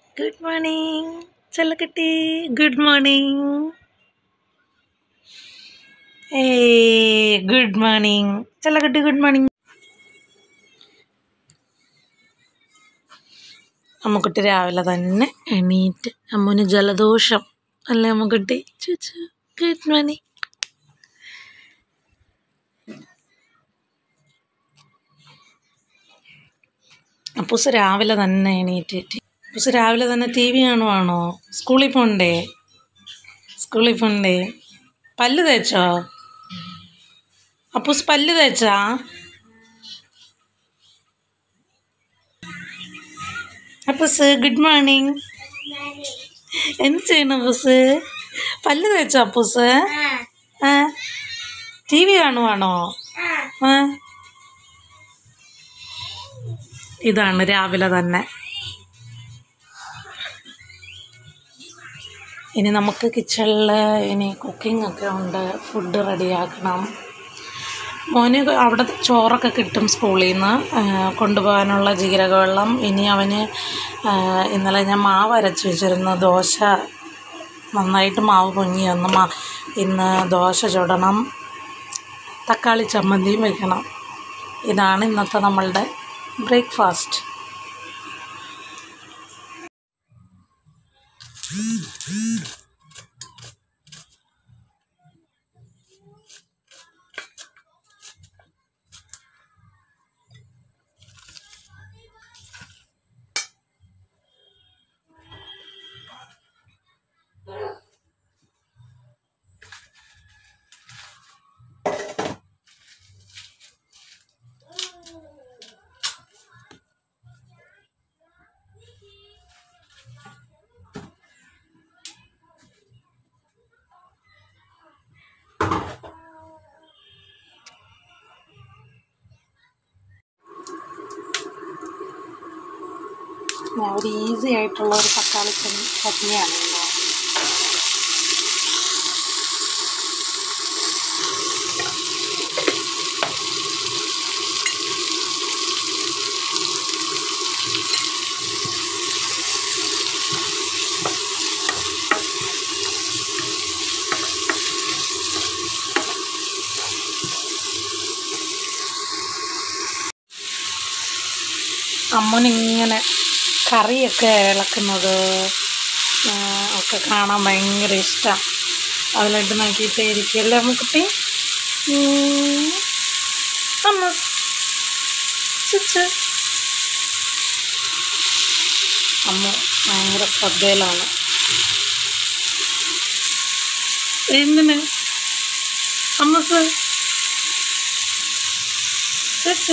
Good morning ചെല്ലക്കുട്ടി good morning ഏ good morning ചെല്ലക്കുട്ടി ഗുഡ് മോർണിംഗ് അമ്മുക്കുട്ടി രാവിലെ തന്നെ എണീറ്റ് അമ്മുന് ജലദോഷം അല്ലേ അമ്മുക്കുട്ടി ചുച്ചു ഗുഡ് മോർണിംഗ് അപ്പൂസ് രാവിലെ തന്നെ എണീറ്റിട്ട് അപ്പൂസ് രാവിലെ തന്നെ ടി വി കാണുവാണോ സ്കൂളിൽ പോണ്ടേ സ്കൂളിൽ പോണ്ടേ പല്ല് തേച്ചോ അപ്പൂസ് പല്ല് തേച്ചാ അപ്പൂസ് ഗുഡ് മോർണിംഗ് എന്ത് ചെയ്യണം അപ്പൂസ് പല്ല് തേച്ചോ അപ്പൂസ് ആ ടി വി കാണുവാണോ ആ ഇതാണ് രാവിലെ തന്നെ ഇനി നമുക്ക് കിച്ചണിൽ ഇനി കുക്കിംഗ് ഒക്കെ ഉണ്ട് ഫുഡ് റെഡിയാക്കണം മോന് അവിടെ ചോറൊക്കെ കിട്ടും സ്കൂളിൽ നിന്ന് കൊണ്ടുപോകാനുള്ള ജീരകവെള്ളം ഇനി അവന് ആ, ഇന്നലെ ഞാൻ മാവ് അരച്ച് വെച്ചിരുന്നു ദോശ നന്നായിട്ട് മാവ് പൊങ്ങി വന്ന് മാ ഇന്ന് ദോശ ചുടണം തക്കാളി ചമ്മന്തിയും വെക്കണം ഇതാണ് ഇന്നത്തെ നമ്മളുടെ ബ്രേക്ക്ഫാസ്റ്റ് ഞാൻ ഒരു ഈസി ആയിട്ടുള്ള ഒരു തക്കാളി ചട്നി ചട്നിയാണ് ഇന്ന് അമ്മനിങ്ങനെ കറിയൊക്കെ ഇളക്കുന്നത് ആ, ഒക്കെ കാണാൻ ഭയങ്കര ഇഷ്ടം അതിലിട്ട് നോക്കിയിട്ടേ ഇരിക്കുമല്ലേ അമ്മക്കുട്ടി ഉം. അമ്മ ചുച്ചു അമ്മ ഭയങ്കര ശ്രദ്ധയിലാണ് എന്തിന് അമ്മസ് ചുച്ചു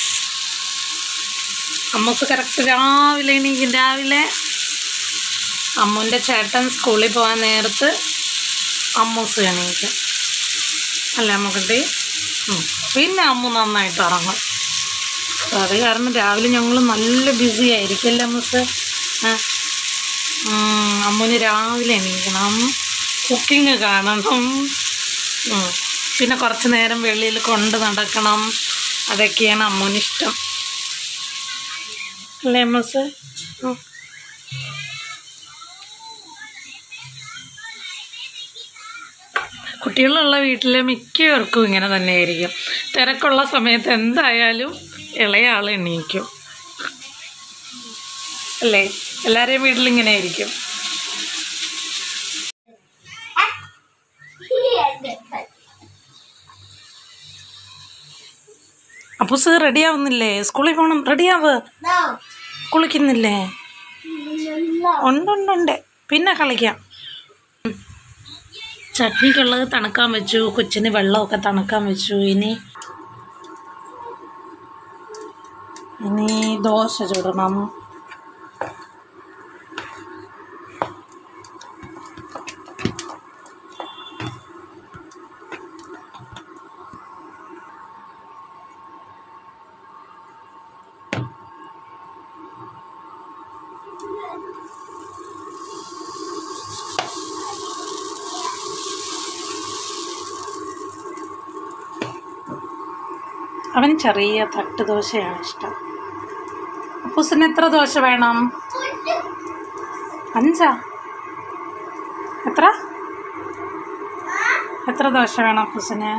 അമ്മൂസ് കറക്റ്റ് രാവിലെ എണീക്കും രാവിലെ അമ്മുൻ്റെ ചേട്ടൻ സ്കൂളിൽ പോകാൻ നേരത്ത് അമ്മൂസ് എണീക്കും അല്ലേ അമ്മക്കുട്ടി ഉം. പിന്നെ അമ്മു നന്നായിട്ട് ഇറങ്ങും അപ്പൊ അത് കാരണം രാവിലെ ഞങ്ങൾ നല്ല ബിസി ആയിരിക്കും അല്ലേ അമ്മൂസ് ആ ഉം, അമ്മുന് രാവിലെ എണീക്കണം കുക്കിംഗ് കാണണം ഉം. പിന്നെ കുറച്ച് നേരം വെളിയിൽ കൊണ്ട് നടക്കണം അതൊക്കെയാണ് അമ്മുന് ഇഷ്ടം അല്ലേ അമ്മസ് ഉം. കുട്ടികളുള്ള വീട്ടിലെ മിക്കവർക്കും ഇങ്ങനെ തന്നെയായിരിക്കും തിരക്കുള്ള സമയത്ത് എന്തായാലും ഇളയ ആൾ എണീക്കും അല്ലേ എല്ലാവരെയും വീട്ടിൽ ഇങ്ങനെ ആയിരിക്കും അപ്പൂസ് റെഡി ആവുന്നില്ലേ സ്കൂളിൽ പോകണം റെഡിയാവ് കുളിക്കുന്നില്ലേ ഉണ്ടുണ്ടുണ്ട് പിന്നെ കളിക്കാം ചട്നിക്കുള്ളത് തണുക്കാൻ വെച്ചു കൊച്ചിന് വെള്ളമൊക്കെ തണുക്കാൻ വെച്ചു ഇനി ഇനി ദോശ ചുടണം അവന് ചെറിയ തട്ട് ദോശയാണ് ഇഷ്ടം അപ്പൂസിന് എത്ര ദോശ വേണം അഞ്ചാ എത്ര എത്ര ദോശ വേണം അപ്പൂസിന്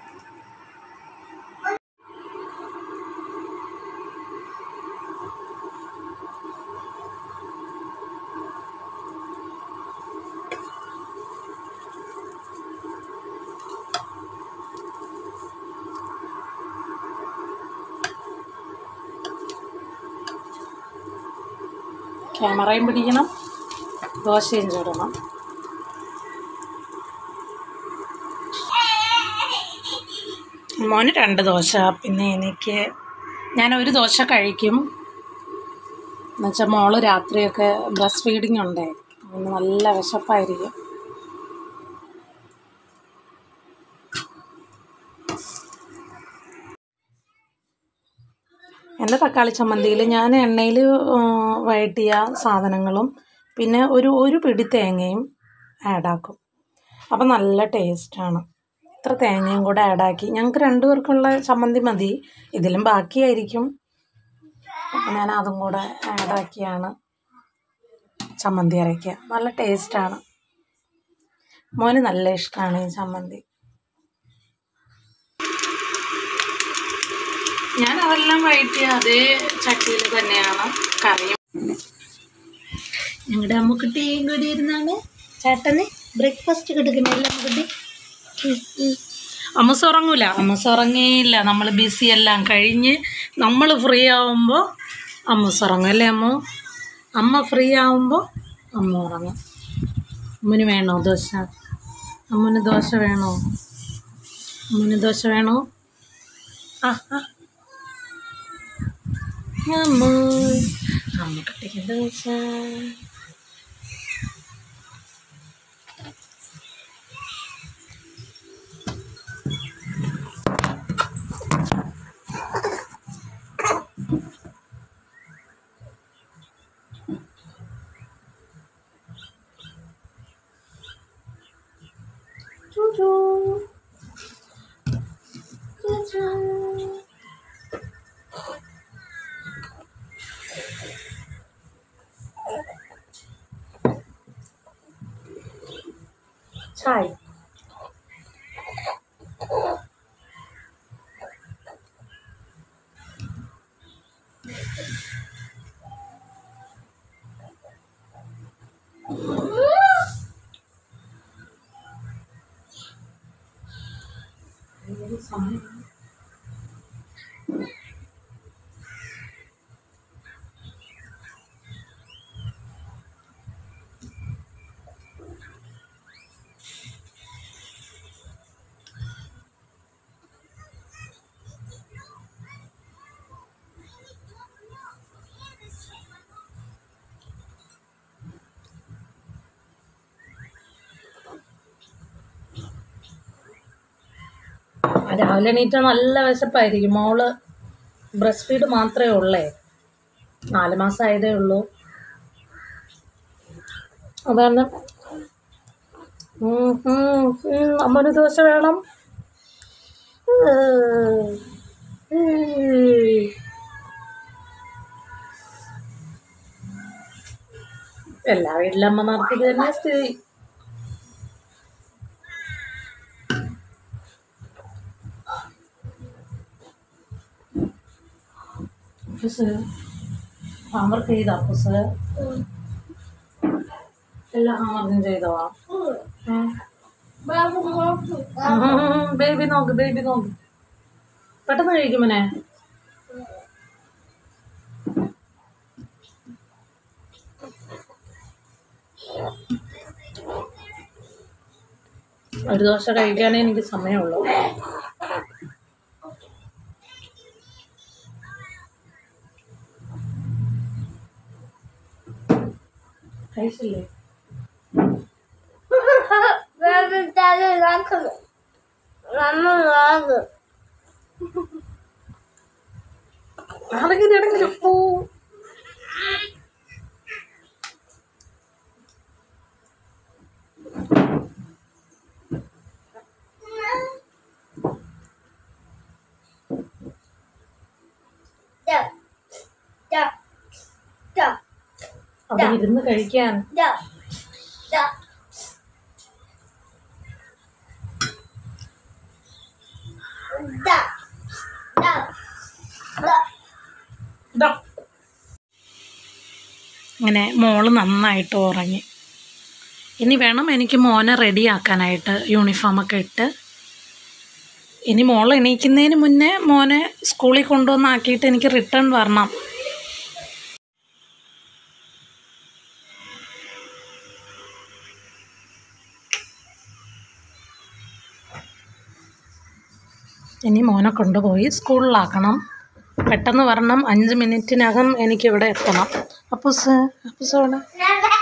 ക്യാമറയും പിടിക്കണം ദോശയും ചൂടണം മോന് രണ്ട് ദോശ പിന്നെ എനിക്ക് ഞാൻ ഒരു ദോശ കഴിക്കും എന്നുവെച്ചാൽ മോള് രാത്രിയൊക്കെ ബ്രസ്റ്റ് ഫീഡിങ് ഉണ്ടേ അതിന് നല്ല വിശപ്പായിരിക്കും എൻ്റെ തക്കാളി ചമ്മന്തിയിൽ ഞാൻ എണ്ണയിൽ വഴറ്റിയ സാധനങ്ങളും പിന്നെ ഒരു ഒരു പിടി തേങ്ങയും ആഡാക്കും അപ്പം നല്ല ടേസ്റ്റാണ് ഇത്ര തേങ്ങയും കൂടെ ആഡാക്കി ഞങ്ങൾക്ക് രണ്ടു പേർക്കുള്ള ചമ്മന്തി മതി ഇതിലും ബാക്കിയായിരിക്കും അപ്പം ഞാൻ അതും കൂടെ ആഡാക്കിയാണ് ചമ്മന്തി അരയ്ക്കുക നല്ല ടേസ്റ്റാണ് മോന് നല്ല ഇഷ്ടമാണ് ഈ ചമ്മന്തി ഞാൻ അതെല്ലാം വഴറ്റിയ അതേ ചട്ടിയിൽ തന്നെയാണ് കറിയും ഞങ്ങളുടെ അമ്മുക്കുട്ടിയും കൂടി ഇരുന്നാണ് ചേട്ടന് ബ്രേക്ക്ഫാസ്റ്റ് കിടക്കുന്നില്ല അമ്മുക്കുട്ടി അമ്മസ് ഉറങ്ങൂല അമ്മസ് ഉറങ്ങിയില്ല നമ്മൾ ബിസി എല്ലാം കഴിഞ്ഞ് നമ്മൾ ഫ്രീ ആവുമ്പോൾ അമ്മസ് ഉറങ്ങും അല്ലേ അമ്മ അമ്മ ഫ്രീ ആവുമ്പോൾ അമ്മ ഉറങ്ങും അമ്മന് വേണോ ദോശ അമ്മന് ദോശ വേണോ അമ്മന് ദോശ വേണോ ആ ആ അമ്മ അമ്മ കട്ടിക്ക് ദോശ ചൂചൂ. ചൂചൂ. ചായ രാവിലെ എണീറ്റ നല്ല വിശപ്പായിരിക്കും മോള് ബ്രസ്റ്റ് ഫീഡ് മാത്രമേ ഉള്ളേ നാല് മാസം ആയതേ ഉള്ളൂ അതാണ് ഉം, ഉം, ഉം, അമ്മന് ദോശ വേണം ഉം. എല്ലാ വീട്ടിലെ അമ്മമാർക്ക് ഇത് തന്നെ സ്ഥിതി അപ്പുസ് ഹോംവർക്ക് ചെയ്തോ അപ്പുസ് എല്ലാ ഹോംവർക്കും ചെയ്തോ ബേബി നോക്ക് ബേബി നോക്ക് പെട്ടെന്ന് കഴിക്കുമനെ ഒരു ദോശ കഴിക്കാനേ എനിക്ക് സമയമുള്ളൂ കഴിച്ചില്ലേ ആരെങ്കിലും എവിടെങ്കിലും പോ അവിടെ ഇരുന്ന് കഴിക്കാൻ Da. Da. Da. Da. Da. അങ്ങനെ മോള് നന്നായിട്ട് ഉറങ്ങി ഇനി വേണം എനിക്ക് മോനെ റെഡിയാക്കാനായിട്ട് യൂണിഫോമൊക്കെ ഇട്ട് ഇനി മോൾ എണീക്കുന്നതിന് മുന്നേ മോനെ സ്കൂളിൽ കൊണ്ടുവന്നാക്കിയിട്ട് എനിക്ക് റിട്ടേൺ വരണം ഇനി മോനെ കൊണ്ടുപോയി സ്കൂളിലാക്കണം പെട്ടെന്ന് വരണം അഞ്ച് മിനിറ്റിനകം എനിക്കിവിടെ എത്തണം അപ്പൂസ് അപ്പൂസ് അവിടെ Nada.